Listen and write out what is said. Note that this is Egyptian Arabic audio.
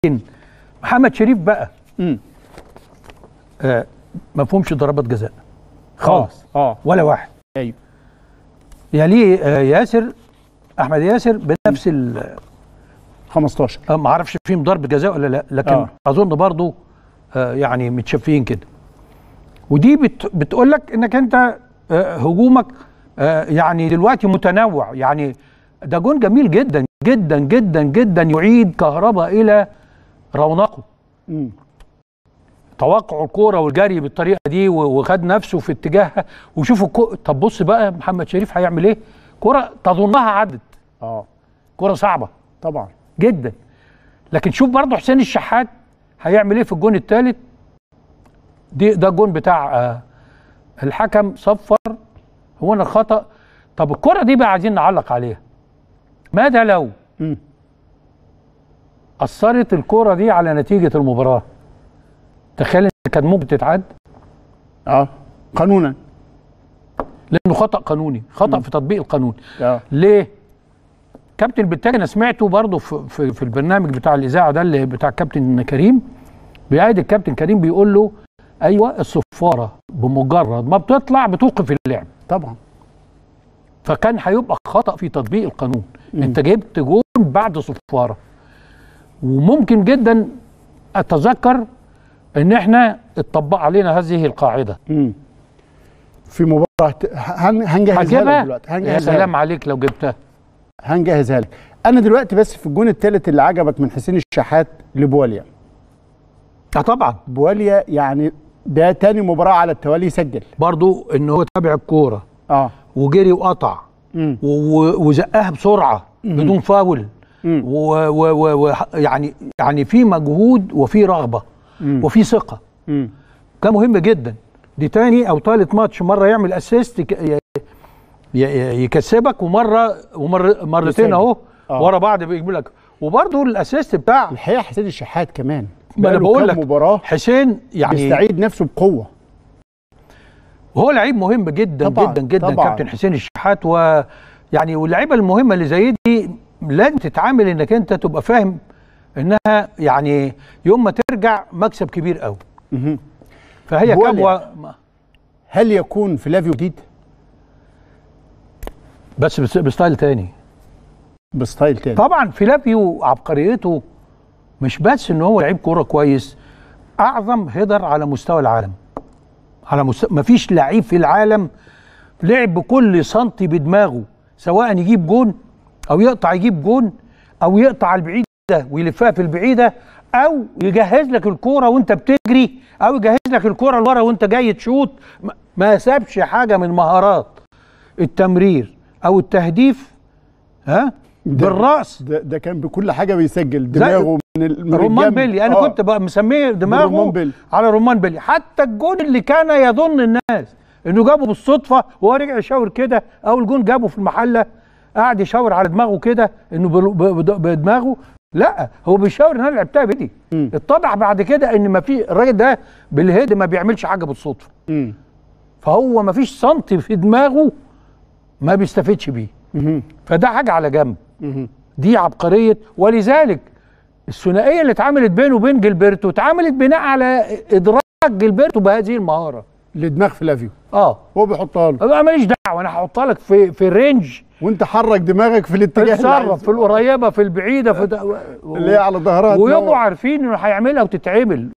لكن محمد شريف بقى امم آه ما فهمش ضربات جزاء خالص اه ولا واحد ايوه يليه آه ياسر احمد ياسر بنفس ال 15 آه، ما اعرفش فيهم ضرب جزاء ولا لا لكن آه. آه. اظن برضو آه يعني متشافين كده ودي بت بتقول لك انك انت آه هجومك آه يعني دلوقتي متنوع يعني ده جون جميل جدا جدا جدا جدا يعيد كهرباء الى رونقه امم توقع الكوره والجري بالطريقه دي و- وخد نفسه في اتجاهها وشوفوا الكو... طب بص بقى محمد شريف هيعمل ايه كره تظنها عدت اه كره صعبه طبعا جدا لكن شوف برضه حسين الشحات هيعمل ايه في الجون الثالث دي ده الجون بتاع آه الحكم صفر هو انا الخطا طب الكره دي بقى عايزين نعلق عليها ماذا لو امم اثرت الكره دي على نتيجه المباراه تخيل ان كان ممكن تتعاد اه قانونا لانه خطا قانوني خطا في تطبيق القانون اه ليه كابتن بالتالي انا سمعته برضه في, في, في البرنامج بتاع الاذاعه ده اللي بتاع كابتن كريم بيعيد الكابتن كريم بيقول له ايوه الصفاره بمجرد ما بتطلع بتوقف اللعب طبعا فكان هيبقى خطا في تطبيق القانون انت جبت جون بعد صفاره وممكن جدا اتذكر ان احنا اتطبق علينا هذه القاعده امم في مباراه هن- هنجهزها لك هجيبها دلوقتي يا هنجهزها سلام لك. عليك لو جبتها هنجهزها لك انا دلوقتي بس في الجون الثالث اللي عجبك من حسين الشحات لبواليا اه طبعا بواليا يعني ده تاني مباراه على التوالي يسجل برضو ان هو تابع الكوره اه وجري وقطع امم و- و- وزقها بسرعه بدون فاول مم. ويعني يعني في مجهود وفي رغبه مم. وفي ثقه امم كان مهم جدا دي تاني او ثالث ماتش مره يعمل اسيست يك- ي- ي- يكسبك ومره ومر مرتين يسجل. اهو آه. ورا بعض بيجيب لك وبرضه الاسيست بتاع الحقيقه حسين الشحات كمان ما انا بقاله بقول كام لك مباراه حسين يعني بيستعيد نفسه بقوه وهو لعيب مهم جدا طبعاً، جدا جدا طبعاً. كابتن حسين الشحات و يعني واللعيبه المهمه اللي زي دي لازم تتعامل انك انت تبقى فاهم انها يعني يوم ما ترجع مكسب كبير قوي مهم. فهي بواليا. كبوه هل يكون فلافيو جديد بس بس- بستايل تاني بستايل تاني طبعا فيلافيو عبقريته مش بس ان هو لعيب كوره كويس اعظم هيدر على مستوى العالم على مستوى مفيش لعيب في العالم لعب بكل سنتي بدماغه سواء يجيب جون او يقطع يجيب جون او يقطع البعيده ويلفها في البعيده او يجهز لك الكوره وانت بتجري او يجهز لك الكوره لورا وانت جاي تشوط ما- ما سابش حاجه من مهارات التمرير او التهديف ها ده- بالراس ده, ده كان بكل حاجه بيسجل دماغه من, ال- من رمان الجنب. بيلي انا آه. كنت بقى مسميه دماغه رمان بيلي. على رمان بيلي حتى الجون اللي كان يظن الناس انه جابه بالصدفه وهو رجع يشاور كده او الجون جابه في المحله قعد يشاور على دماغه كده انه بال- ب- ب- بدماغه لا هو بيشاور ان انا لعبتها بدي مم. اتضح بعد كده ان ما في الراجل ده بالهيد ما بيعملش حاجه بالصدفه مم. فهو ما فيش سنتي في دماغه ما بيستفدش بيه مهم. فده حاجه على جنب مهم. دي عبقريه ولذلك الثنائيه اللي اتعملت بينه وبين جilberto اتعملت بناء على ادراك جilberto بهذه المهاره لدماغ فلافيو اه هو بيحطها له أبقى ماليش دعوه انا هحطها لك في في رينج وانت حرك دماغك في الاتجاه اللي اتصرف عايزه. في القريبه في البعيده في ده اللي هي على ظهرها ويبقوا دماغك. عارفين انه هيعملها وتتعمل